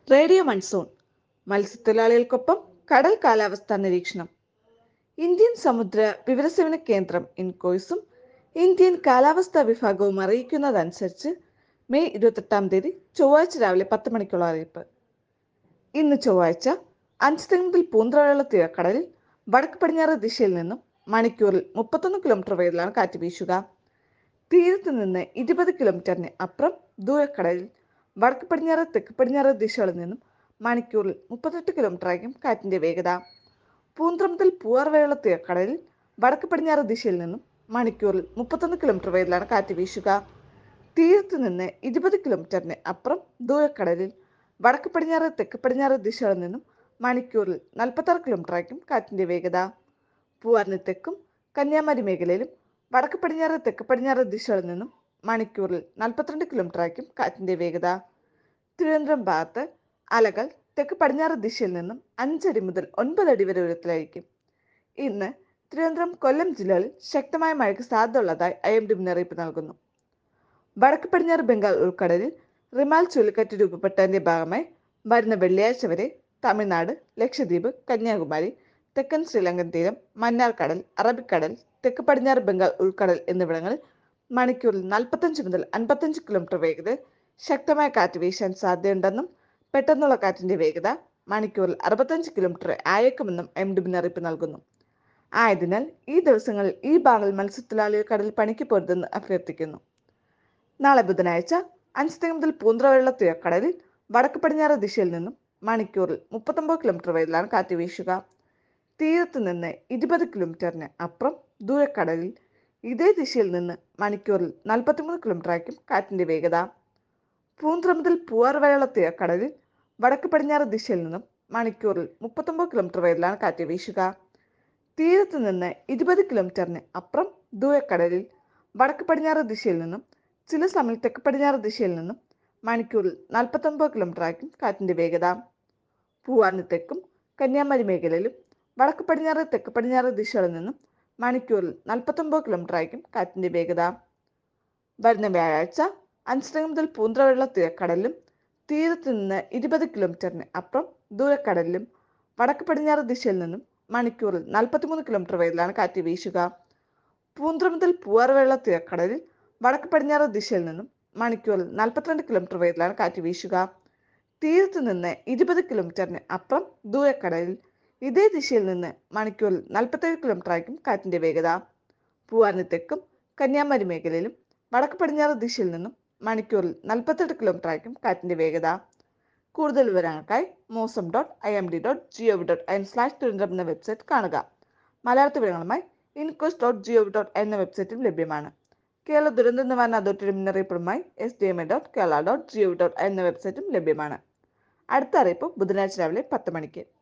radio monsoon മത്സ്യത്തൊഴിലാളികൾക്കൊപ്പം കടൽ കാലാവസ്ഥാ നിരീക്ഷണം ഇന്ത്യൻ സമുദ്ര വിവരസേവന കേന്ദ്രം ഇൻകോയ്സും ഇന്ത്യൻ കാലാവസ്ഥാ വിഭാഗവും അറിയിക്കുന്നതനുസരിച്ച് മെയ് ഇരുപത്തെട്ടാം തീയതി ചൊവ്വാഴ്ച രാവിലെ പത്ത് മണിക്കുള്ള അറിയിപ്പ് ഇന്ന് ചൊവ്വാഴ്ച അഞ്ച് മുതൽ പൂന്തറയുള്ള തീരക്കടലിൽ വടക്ക് പടിഞ്ഞാറ് ദിശയിൽ നിന്നും മണിക്കൂറിൽ മുപ്പത്തൊന്ന് കിലോമീറ്റർ വേഗത്തിലാണ് കാറ്റ് വീശുക തീരത്ത് നിന്ന് ഇരുപത് കിലോമീറ്ററിന് അപ്പുറം ദൂരക്കടലിൽ വടക്ക് പടിഞ്ഞാറ് തെക്ക് പടിഞ്ഞാറ് ദിശകളിൽ നിന്നും മണിക്കൂറിൽ മുപ്പത്തെട്ട് കിലോമീറ്റർ ആയിരിക്കും കാറ്റിന്റെ വേഗത പൂന്തറ മുതൽ പൂവാർ വരെയുള്ള തീരക്കടലിൽ വടക്ക് പടിഞ്ഞാറ് ദിശയിൽ നിന്നും മണിക്കൂറിൽ മുപ്പത്തൊന്ന് കിലോമീറ്റർ വേഗത്തിലാണ് കാറ്റ് വീശുക തീരത്ത് നിന്ന് ഇരുപത് കിലോമീറ്ററിന് അപ്പുറം ദൂരക്കടലിൽ വടക്ക് പടിഞ്ഞാറ് തെക്ക് പടിഞ്ഞാറ് ദിശകളിൽ നിന്നും മണിക്കൂറിൽ നാൽപ്പത്താറ് കിലോമീറ്റർ ആയിരിക്കും കാറ്റിന്റെ വേഗത പൂവാറിന് തെക്കും കന്യാകുമാരി മേഖലയിലും വടക്ക് പടിഞ്ഞാറ് തെക്ക് പടിഞ്ഞാറ് ദിശകളിൽ നിന്നും മണിക്കൂറിൽ നാൽപ്പത്തിരണ്ട് കിലോമീറ്റർ ആയിരിക്കും കാറ്റിന്റെ വേഗത തിരുവനന്തപുരം ഭാഗത്ത് അലകൾ തെക്ക് പടിഞ്ഞാറ് ദിശയിൽ നിന്നും അഞ്ചടി മുതൽ ഒൻപത് അടി വരെ ഉയരത്തിലായിരിക്കും ഇന്ന് തിരുവനന്തപുരം കൊല്ലം ജില്ലകളിൽ ശക്തമായ മഴയ്ക്ക് സാധ്യതയുള്ളതായി ഐ എം ഡി മുന്നറിയിപ്പ് നൽകുന്നു വടക്ക് പടിഞ്ഞാറ് ബംഗാൾ ഉൾക്കടലിൽ റിമാൽ ചുഴലിക്കാറ്റ് രൂപപ്പെട്ടതിന്റെ ഭാഗമായി വരുന്ന വെള്ളിയാഴ്ച വരെ തമിഴ്നാട് ലക്ഷദ്വീപ് കന്യാകുമാരി തെക്കൻ ശ്രീലങ്കൻ തീരം മന്നാർ കടൽ അറബിക്കടൽ തെക്ക് പടിഞ്ഞാറ് ബംഗാൾ ഉൾക്കടൽ എന്നിവിടങ്ങളിൽ മണിക്കൂറിൽ നാൽപ്പത്തഞ്ച് മുതൽ അൻപത്തഞ്ച് കിലോമീറ്റർ വേഗതയിൽ ശക്തമായ കാറ്റ് വീശാൻ സാധ്യതയുണ്ടെന്നും പെട്ടെന്നുള്ള കാറ്റിന്റെ വേഗത മണിക്കൂറിൽ അറുപത്തഞ്ച് കിലോമീറ്റർ ആയേക്കുമെന്നും എം ഡി മുന്നറിയിപ്പ് നൽകുന്നു ആയതിനാൽ ഈ ദിവസങ്ങളിൽ ഈ ഭാഗങ്ങളിൽ മത്സ്യത്തൊഴിലാളികൾ കടലിൽ പണിക്ക് പോരുതെന്ന് അഭ്യർത്ഥിക്കുന്നു നാളെ ബുധനാഴ്ച അഞ്ച് മുതൽ പൂന്തറ വരെയുള്ള തീരക്കടലിൽ വടക്ക് പടിഞ്ഞാറ് ദിശയിൽ നിന്നും മണിക്കൂറിൽ മുപ്പത്തൊമ്പത് കിലോമീറ്റർ വേഗത്തിലാണ് കാറ്റ് വീശുക തീരത്ത് നിന്ന് ഇരുപത് കിലോമീറ്ററിന് അപ്പുറം ദൂരക്കടലിൽ ഇതേ ദിശയിൽ നിന്ന് മണിക്കൂറിൽ നാൽപ്പത്തിമൂന്ന് കിലോമീറ്റർ ആയിരിക്കും കാറ്റിന്റെ വേഗത പൂന്തറ മുതൽ പൂവാർ വരെയുള്ള തീരക്കടലിൽ വടക്ക് പടിഞ്ഞാറ് ദിശയിൽ നിന്നും മണിക്കൂറിൽ മുപ്പത്തൊമ്പത് കിലോമീറ്റർ വേഗത്തിലാണ് കാറ്റ് വീശുക തീരത്ത് നിന്ന് ഇരുപത് കിലോമീറ്ററിന് അപ്പുറം ദൂരക്കടലിൽ വടക്ക് പടിഞ്ഞാറ് ദിശയിൽ നിന്നും ചില സമയം തെക്ക് പടിഞ്ഞാറ് ദിശയിൽ നിന്നും മണിക്കൂറിൽ നാൽപ്പത്തൊമ്പത് കിലോമീറ്റർ ആയിരിക്കും കാറ്റിന്റെ വേഗത പൂവാറിന് തെക്കും കന്യാകുമാരി മേഖലയിലും വടക്ക് പടിഞ്ഞാറ് തെക്ക് പടിഞ്ഞാറ് ദിശകളിൽ നിന്നും മണിക്കൂറിൽ നാൽപ്പത്തൊമ്പത് കിലോമീറ്റർ ആയിരിക്കും കാറ്റിന്റെ വേഗത വരുന്ന വ്യാഴാഴ്ച അഞ്ചര മുതൽ പൂന്തറ വരെയുള്ള തീരക്കടലിലും തീരത്ത് നിന്ന് ഇരുപത് കിലോമീറ്ററിന് അപ്പുറം ദൂരക്കടലിലും വടക്ക് പടിഞ്ഞാറ് ദിശയിൽ നിന്നും മണിക്കൂറിൽ നാൽപ്പത്തിമൂന്ന് കിലോമീറ്റർ വേഗത്തിലാണ് കാറ്റ് വീശുക പൂന്തറ മുതൽ പൂവാർ വരെയുള്ള തീരക്കടലിൽ വടക്ക് പടിഞ്ഞാറ് ദിശയിൽ നിന്നും മണിക്കൂറിൽ നാൽപ്പത്തിരണ്ട് കിലോമീറ്റർ വേഗത്തിലാണ് കാറ്റ് വീശുക തീരത്ത് നിന്ന് ഇരുപത് കിലോമീറ്ററിന് അപ്പുറം ദൂരക്കടലിൽ ഇതേ ദിശയിൽ നിന്ന് മണിക്കൂറിൽ നാൽപ്പത്തേഴ് കിലോമീറ്റർ ആയിരിക്കും കാറ്റിന്റെ വേഗത പൂവാറിന് തെക്കും കന്യാകുമാരി മേഖലയിലും വടക്ക് പടിഞ്ഞാറ് ദിശയിൽ നിന്നും മണിക്കൂറിൽ നാൽപ്പത്തെട്ട് കിലോമീറ്റർ ആയിരിക്കും കാറ്റിന്റെ വേഗത കൂടുതൽ വിവരങ്ങൾക്കായി mausam dot I M D dot G O V dot in slash Thiruvananthapuram എന്ന വെബ്സൈറ്റ് കാണുക മലയാള വിവരങ്ങളുമായി INCOIS dot G O V dot എന്ന വെബ്സൈറ്റും ലഭ്യമാണ് കേരള ദുരന്ത നിവാരണ അതോറിറ്റിയുടെ മുന്നറിയിപ്പുമായി S D M A dot Kerala dot G O V dot എന്ന വെബ്സൈറ്റും ലഭ്യമാണ് അടുത്ത അറിയിപ്പ് ബുധനാഴ്ച രാവിലെ പത്ത് മണിക്ക്